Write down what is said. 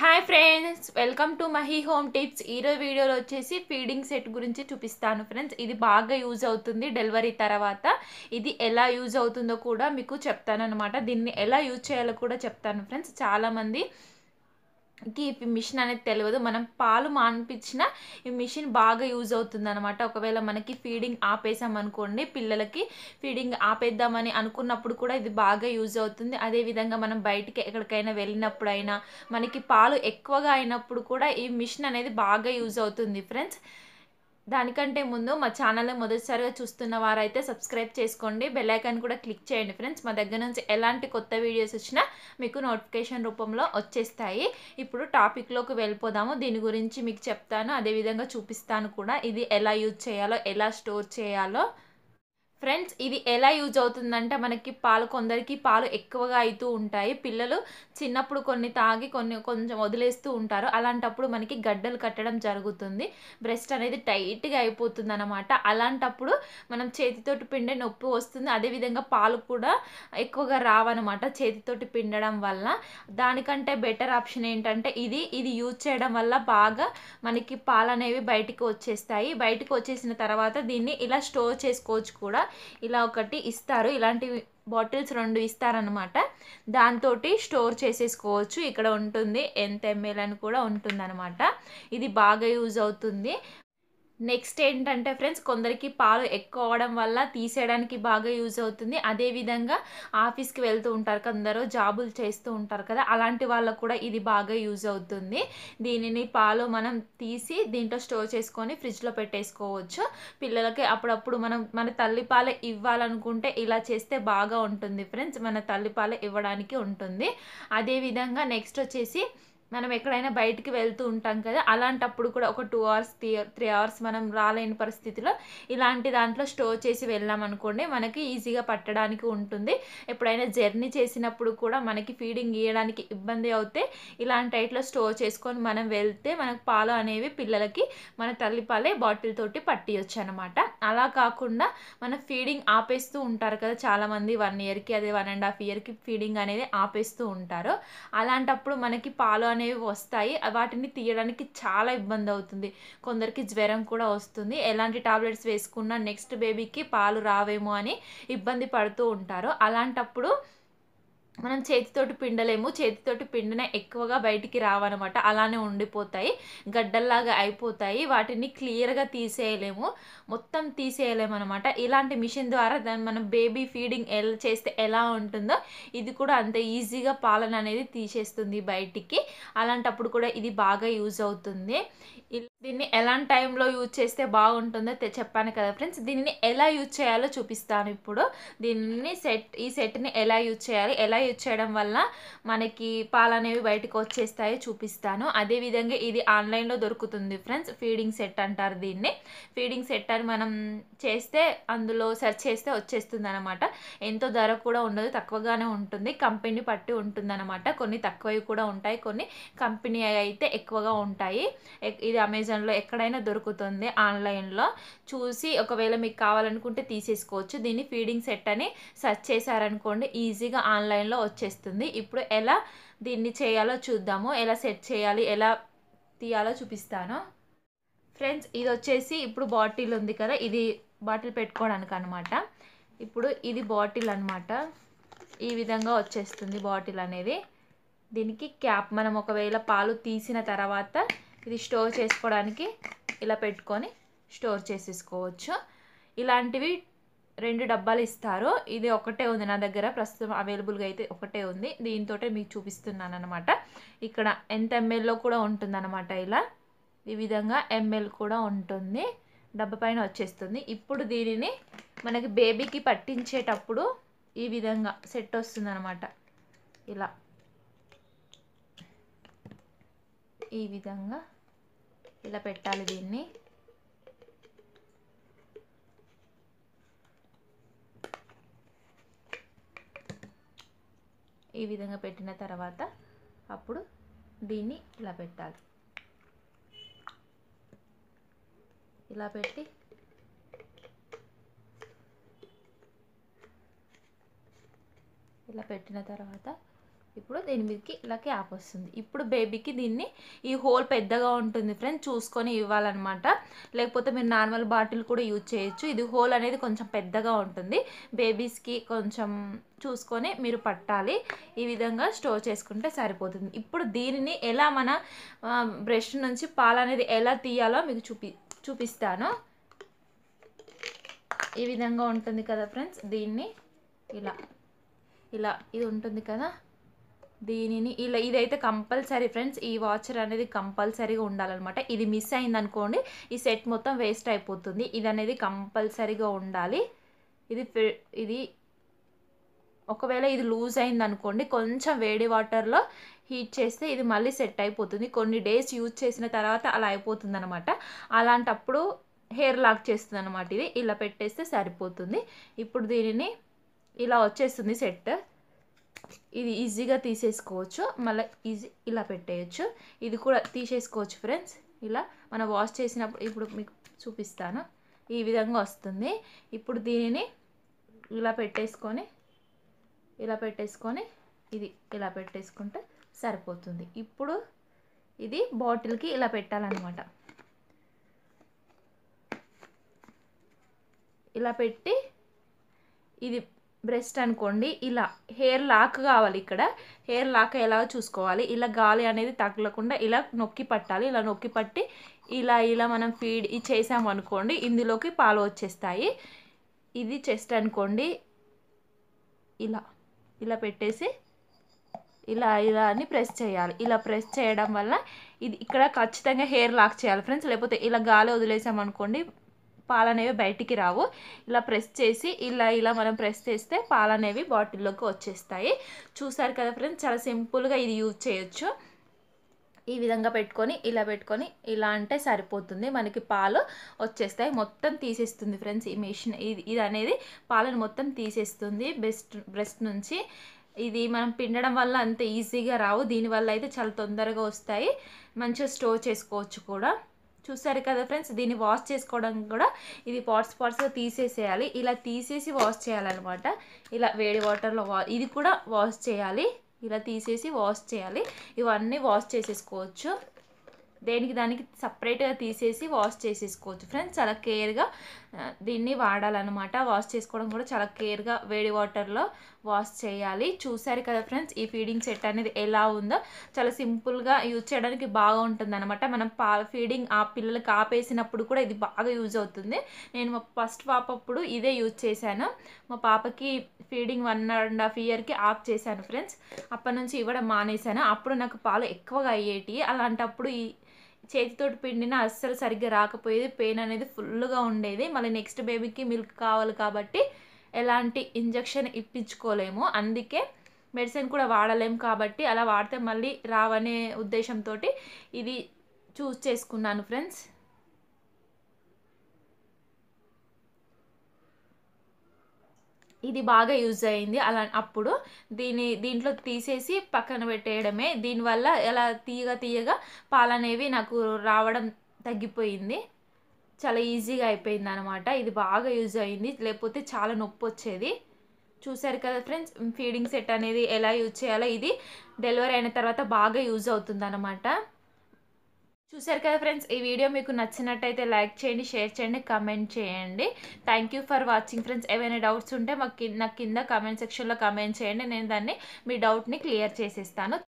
hi friends welcome to Mahi home tips ఈరోజు వీడియోలో వచ్చేసి ఫీడింగ్ సెట్ గురించి చూపిస్తాను ఫ్రెండ్స్ ఇది బాగా యూజ్ అవుతుంది డెలివరీ తర్వాత ఇది ఎలా యూజ్ అవుతుందో కూడా మీకు చెప్తాను అనమాట దీన్ని ఎలా యూజ్ చేయాలో కూడా చెప్తాను ఫ్రెండ్స్ చాలామంది కి ఈ మిషన్ అనేది తెలియదు మనం పాలు మానిపించిన ఈ మిషన్ బాగా యూజ్ అవుతుంది అనమాట ఒకవేళ మనకి ఫీడింగ్ ఆపేసాం అనుకోండి పిల్లలకి ఫీడింగ్ ఆపేద్దామని అనుకున్నప్పుడు కూడా ఇది బాగా యూజ్ అవుతుంది అదేవిధంగా మనం బయటికి ఎక్కడికైనా వెళ్ళినప్పుడు అయినా మనకి పాలు ఎక్కువగా అయినప్పుడు కూడా ఈ మిషన్ అనేది బాగా యూజ్ అవుతుంది ఫ్రెండ్స్ దానికంటే ముందు మా ఛానల్ మొదటిసారిగా చూస్తున్న వారైతే సబ్స్క్రైబ్ చేసుకోండి బెల్ ఐకాన్ కూడా క్లిక్ చేయండి ఫ్రెండ్స్ మా దగ్గర నుంచి ఎలాంటి కొత్త వీడియోస్ వచ్చినా మీకు నోటిఫికేషన్ రూపంలో వచ్చేస్తాయి ఇప్పుడు టాపిక్లోకి వెళ్ళిపోదాము దీని గురించి మీకు చెప్తాను అదేవిధంగా చూపిస్తాను కూడా ఇది ఎలా యూజ్ చేయాలో ఎలా స్టోర్ చేయాలో ఫ్రెండ్స్ ఇది ఎలా యూజ్ అవుతుందంటే మనకి పాలు కొందరికి పాలు ఎక్కువగా అవుతూ ఉంటాయి పిల్లలు చిన్నప్పుడు కొన్ని తాగి కొన్ని కొంచెం వదిలేస్తూ ఉంటారు అలాంటప్పుడు మనకి గడ్డలు కట్టడం జరుగుతుంది బ్రెస్ట్ అనేది టైట్గా అయిపోతుంది అనమాట అలాంటప్పుడు మనం చేతితోటి పిండే నొప్పి వస్తుంది అదేవిధంగా పాలు కూడా ఎక్కువగా రావన్నమాట చేతితోటి పిండడం వల్ల దానికంటే బెటర్ ఆప్షన్ ఏంటంటే ఇది ఇది యూజ్ చేయడం వల్ల బాగా మనకి పాలు అనేవి బయటికి వచ్చేస్తాయి బయటికి వచ్చేసిన తర్వాత దీన్ని ఇలా స్టోర్ చేసుకోవచ్చు కూడా ఇలా ఒకటి ఇస్తారు ఇలాంటి బాటిల్స్ రెండు ఇస్తారనమాట దాంతో స్టోర్ చేసేసుకోవచ్చు ఇక్కడ ఉంటుంది ఎంత ఎంఎల్ అని కూడా ఉంటుందన్నమాట ఇది బాగా యూజ్ అవుతుంది నెక్స్ట్ ఏంటంటే ఫ్రెండ్స్ కొందరికి పాలు ఎక్కువ అవడం వల్ల తీసేయడానికి బాగా యూజ్ అవుతుంది అదేవిధంగా ఆఫీస్కి వెళ్తూ ఉంటారు కొందరు జాబులు చేస్తూ ఉంటారు కదా అలాంటి వాళ్ళకు కూడా ఇది బాగా యూజ్ అవుతుంది దీనిని పాలు మనం తీసి దీంట్లో స్టోర్ చేసుకొని ఫ్రిడ్జ్లో పెట్టేసుకోవచ్చు పిల్లలకి అప్పుడప్పుడు మనం మన తల్లిపాలే ఇవ్వాలనుకుంటే ఇలా చేస్తే బాగా ఉంటుంది ఫ్రెండ్స్ మన తల్లిపాలే ఇవ్వడానికి ఉంటుంది అదేవిధంగా నెక్స్ట్ వచ్చేసి మనం ఎక్కడైనా బయటికి వెళ్తూ ఉంటాం కదా అలాంటప్పుడు కూడా ఒక two hours three three hours మనం రాలేని పరిస్థితిలో ఇలాంటి దాంట్లో స్టోర్ చేసి వెళ్ళాం అనుకోండి మనకి ఈజీగా పట్టడానికి ఉంటుంది ఎప్పుడైనా జర్నీ చేసినప్పుడు కూడా మనకి ఫీడింగ్ ఇవ్వడానికి ఇబ్బంది అవుతే ఇలాంటి టైట్లో స్టోర్ చేసుకొని మనం వెళ్తే మనకు పాలు అనేవి పిల్లలకి మన తల్లిపాలే బాటిల్ తోటి పట్టియొచ్చు అనమాట అలా కాకుండా మన ఫీడింగ్ ఆపేస్తూ ఉంటారు కదా చాలామంది వన్ ఇయర్కి అదే వన్ అండ్ హాఫ్ ఇయర్కి ఫీడింగ్ అనేది ఆపేస్తూ ఉంటారు అలాంటప్పుడు మనకి పాలు అనేవి వస్తాయి వాటిని తీయడానికి చాలా ఇబ్బంది అవుతుంది కొందరికి జ్వరం కూడా వస్తుంది ఎలాంటి టాబ్లెట్స్ వేసుకున్నా నెక్స్ట్ బేబీకి పాలు రావేమో అని ఇబ్బంది పడుతూ ఉంటారు అలాంటప్పుడు మనం చేతితోటి పిండలేము చేతితోటి పిండిన ఎక్కువగా బయటికి రావన్నమాట అలానే ఉండిపోతాయి గడ్డల్లాగా అయిపోతాయి వాటిని క్లియర్గా తీసేయలేము మొత్తం తీసేయలేము అనమాట ఇలాంటి మిషన్ ద్వారా దాన్ని మనం బేబీ ఫీడింగ్ ఎల్ చేస్తే ఎలా ఉంటుందో ఇది కూడా అంత ఈజీగా పాలన అనేది తీసేస్తుంది బయటికి అలాంటప్పుడు కూడా ఇది బాగా యూజ్ అవుతుంది దీన్ని ఎలాంటి టైంలో యూజ్ చేస్తే బాగుంటుందో చెప్పాను కదా ఫ్రెండ్స్ దీనిని ఎలా యూజ్ చేయాలో చూపిస్తాను ఇప్పుడు దీనిని సెట్ ఈ సెట్ని ఎలా యూజ్ చేయాలి ఎలా యూజ్ చేయడం వల్ల మనకి పాలు అనేవి బయటకు వచ్చేస్తాయో చూపిస్తాను అదేవిధంగా ఇది ఆన్లైన్లో దొరుకుతుంది ఫ్రెండ్స్ ఫీడింగ్ సెట్ అంటారు దీన్ని ఫీడింగ్ సెట్ అని మనం చేస్తే అందులో సెర్చ్ చేస్తే వచ్చేస్తుంది అనమాట ఎంతో ధర కూడా ఉండదు తక్కువగానే ఉంటుంది కంపెనీ పట్టి ఉంటుంది అనమాట కొన్ని తక్కువవి కూడా ఉంటాయి కొన్ని కంపెనీ అయితే ఎక్కువగా ఉంటాయి ఇది అమెజాన్లో ఎక్కడైనా దొరుకుతుంది ఆన్లైన్లో చూసి ఒకవేళ మీకు కావాలనుకుంటే తీసేసుకోవచ్చు దీన్ని ఫీడింగ్ సెట్ అని సెర్చ్ చేశారనుకోండి ఈజీగా ఆన్లైన్లో వచ్చేస్తుంది ఇప్పుడు ఎలా దీన్ని చేయాలో చూద్దాము ఎలా సెట్ చేయాలి ఎలా తీయాలో చూపిస్తాను ఫ్రెండ్స్ ఇది వచ్చేసి ఇప్పుడు బాటిల్ ఉంది కదా ఇది బాటిల్ పెట్టుకోవడానికి అనమాట ఇప్పుడు ఇది బాటిల్ అనమాట ఈ విధంగా వచ్చేస్తుంది బాటిల్ అనేది దీనికి క్యాప్ మనం ఒకవేళ పాలు తీసిన తర్వాత ఇది స్టోర్ చేసుకోవడానికి ఇలా పెట్టుకొని స్టోర్ చేసేసుకోవచ్చు ఇలాంటివి రెండు డబ్బాలు ఇస్తారు ఇది ఒకటే ఉంది నా దగ్గర ప్రస్తుతం అవైలబుల్గా అయితే ఒకటే ఉంది దీంతో మీకు చూపిస్తున్నాను అనమాట ఇక్కడ ఎంత ఎంఎల్లో కూడా ఉంటుందన్నమాట ఇలా ఈ విధంగా ఎంఎల్ కూడా ఉంటుంది డబ్బా పైన వచ్చేస్తుంది ఇప్పుడు దీనిని మనకి బేబీకి పట్టించేటప్పుడు ఈ విధంగా సెట్ వస్తుందన్నమాట ఇలా ఈ విధంగా ఇలా పెట్టాలి దీన్ని ఈ విధంగా పెట్టిన తర్వాత అప్పుడు దీన్ని ఇలా పెట్టాలి ఇలా పెట్టి ఇలా పెట్టిన తర్వాత ఇప్పుడు దీని మీదకి ఇలా క్యాప్ వస్తుంది ఇప్పుడు బేబీకి దీన్ని ఈ హోల్ పెద్దగా ఉంటుంది ఫ్రెండ్స్ చూసుకొని ఇవ్వాలన్నమాట లేకపోతే మీరు నార్మల్ బాటిల్ కూడా యూజ్ చేయొచ్చు ఇది హోల్ అనేది కొంచెం పెద్దగా ఉంటుంది బేబీస్కి కొంచెం చూసుకొని మీరు పట్టాలి ఈ విధంగా స్టోర్ చేసుకుంటే సరిపోతుంది ఇప్పుడు దీనిని ఎలా మన బ్రష్ నుంచి పాలు అనేది ఎలా తీయాలో మీకు చూపి చూపిస్తాను ఈ విధంగా ఉంటుంది కదా ఫ్రెండ్స్ దీన్ని ఇలా ఇలా ఇది ఉంటుంది కదా దీనిని ఇలా ఇదైతే కంపల్సరీ ఫ్రెండ్స్ ఈ వాచర్ అనేది కంపల్సరీగా ఉండాలన్నమాట ఇది మిస్ అయింది అనుకోండి ఈ సెట్ మొత్తం వేస్ట్ అయిపోతుంది ఇది అనేది కంపల్సరీగా ఉండాలి ఇది ఇది ఒకవేళ ఇది లూజ్ అయింది అనుకోండి కొంచెం వేడి వాటర్లో హీట్ చేస్తే ఇది మళ్ళీ సెట్ అయిపోతుంది కొన్ని డేస్ యూజ్ చేసిన తర్వాత అలా అయిపోతుంది అనమాట అలాంటప్పుడు హెయిర్ లాక్ చేస్తుంది అనమాట ఇది ఇలా పెట్టేస్తే సరిపోతుంది ఇప్పుడు దీనిని ఇలా వచ్చేస్తుంది సెట్ ఇది ఈజీగా తీసేసుకోవచ్చు మళ్ళీ ఈజీ ఇలా పెట్టేయచ్చు ఇది కూడా తీసేసుకోవచ్చు ఫ్రెండ్స్ ఇలా మనం వాష్ చేసినప్పుడు ఇప్పుడు మీకు చూపిస్తాను ఈ విధంగా వస్తుంది ఇప్పుడు దీనిని ఇలా పెట్టేసుకొని ఇలా పెట్టేసుకొని ఇది ఇలా పెట్టేసుకుంటే సరిపోతుంది ఇప్పుడు ఇది బాటిల్కి ఇలా పెట్టాలన్నమాట ఇలా పెట్టి ఇది బ్రెస్ట్ అనుకోండి ఇలా హెయిర్ లాక్ కావాలి ఇక్కడ హెయిర్ లాక్ ఎలా చూసుకోవాలి ఇలా గాలి అనేది తగలకుండా ఇలా నొక్కి పట్టాలి ఇలా నొక్కి పట్టి ఇలా ఇలా మనం ఫీడ్ చేసాము అనుకోండి ఇందులోకి పాలు వచ్చేస్తాయి ఇది చెస్ట్ అనుకోండి ఇలా ఇలా పెట్టేసి ఇలా ఇలా అని ప్రెస్ చేయాలి ఇలా ప్రెస్ చేయడం వల్ల ఇది ఇక్కడ ఖచ్చితంగా హెయిర్ లాక్ చేయాలి ఫ్రెండ్స్ లేకపోతే ఇలా గాలి వదిలేసామనుకోండి పాలు అనేవి బయటికి రావు ఇలా ప్రెస్ చేసి ఇలా ఇలా మనం ప్రెస్ చేస్తే పాలు అనేవి బాటిల్లోకి వచ్చేస్తాయి చూసారు కదా ఫ్రెండ్స్ చాలా సింపుల్గా ఇది యూజ్ చేయొచ్చు ఈ విధంగా పెట్టుకొని ఇలా పెట్టుకొని ఇలా అంటే సరిపోతుంది మనకి పాలు వచ్చేస్తాయి మొత్తం తీసేస్తుంది ఫ్రెండ్స్ ఈ మిషన్ ఇది ఇది అనేది పాలను మొత్తం తీసేస్తుంది బెస్ట్ బ్రెస్ట్ నుంచి ఇది మనం పిండడం వల్ల అంత ఈజీగా రావు దీనివల్ల అయితే చాలా తొందరగా వస్తాయి మంచిగా స్టోర్ చేసుకోవచ్చు కూడా చూసారు కదా ఫ్రెండ్స్ దీన్ని వాష్ చేసుకోవడం కూడా ఇది పార్ట్స్ పార్ట్స్గా తీసేసేయాలి ఇలా తీసేసి వాష్ చేయాలన్నమాట ఇలా వేడి వాటర్లో వా ఇది కూడా వాష్ చేయాలి ఇలా తీసేసి వాష్ చేయాలి ఇవన్నీ వాష్ చేసేసుకోవచ్చు దేనికి దానికి సపరేట్గా తీసేసి వాష్ చేసేసుకోవచ్చు ఫ్రెండ్స్ చాలా కేర్గా దీన్ని వాడాలన్నమాట వాష్ చేసుకోవడం కూడా చాలా కేర్గా వేడి వాటర్లో వాష్ చేయాలి చూసారు కదా ఫ్రెండ్స్ ఈ ఫీడింగ్ సెట్ అనేది ఎలా ఉందో చాలా సింపుల్గా యూజ్ చేయడానికి బాగా ఉంటుంది అనమాట మనం పా ఫీడింగ్ ఆ పిల్లలకి ఆపేసినప్పుడు కూడా ఇది బాగా యూజ్ అవుతుంది నేను మా ఫస్ట్ పాప అప్పుడు ఇదే యూజ్ చేశాను మా పాపకి ఫీడింగ్ వన్ అండ్ హాఫ్ ఇయర్కి ఆఫ్ చేశాను ఫ్రెండ్స్ అప్పటి నుంచి ఇవ్వడం మానేశాను అప్పుడు నాకు పాలు ఎక్కువగా అయ్యేటి అలాంటప్పుడు ఈ చేతితోటి పిండిన అస్సలు సరిగ్గా రాకపోయేది పెయిన్ అనేది ఫుల్గా ఉండేది మళ్ళీ నెక్స్ట్ బేబీకి మిల్క్ కావాలి కాబట్టి ఎలాంటి ఇంజక్షన్ ఇప్పించుకోలేము అందుకే మెడిసిన్ కూడా వాడలేము కాబట్టి అలా వాడితే మళ్ళీ రావనే ఉద్దేశంతో ఇది చూస్ చేసుకున్నాను ఫ్రెండ్స్ ఇది బాగా యూజ్ అయింది అలా అప్పుడు దీని దీంట్లో తీసేసి పక్కన పెట్టేయడమే దీనివల్ల ఎలా తీయగా తీయగా పాలు అనేవి నాకు రావడం తగ్గిపోయింది చాలా ఈజీగా అయిపోయింది అనమాట ఇది బాగా యూజ్ అయింది లేకపోతే చాలా నొప్పి వచ్చేది చూసారు కదా ఫ్రెండ్స్ ఫీడింగ్ సెట్ అనేది ఎలా యూజ్ చేయాలో ఇది డెలివరీ అయిన తర్వాత బాగా యూజ్ అవుతుంది అనమాట చూసారు కదా ఫ్రెండ్స్ ఈ వీడియో మీకు నచ్చినట్టయితే లైక్ చేయండి షేర్ చేయండి కమెంట్ చేయండి thank you for watching friends ఏమైనా డౌట్స్ ఉంటే మాకు నాకు కింద కమెంట్ సెక్షన్లో కమెంట్ చేయండి నేను దాన్ని మీ డౌట్ని క్లియర్ చేసేస్తాను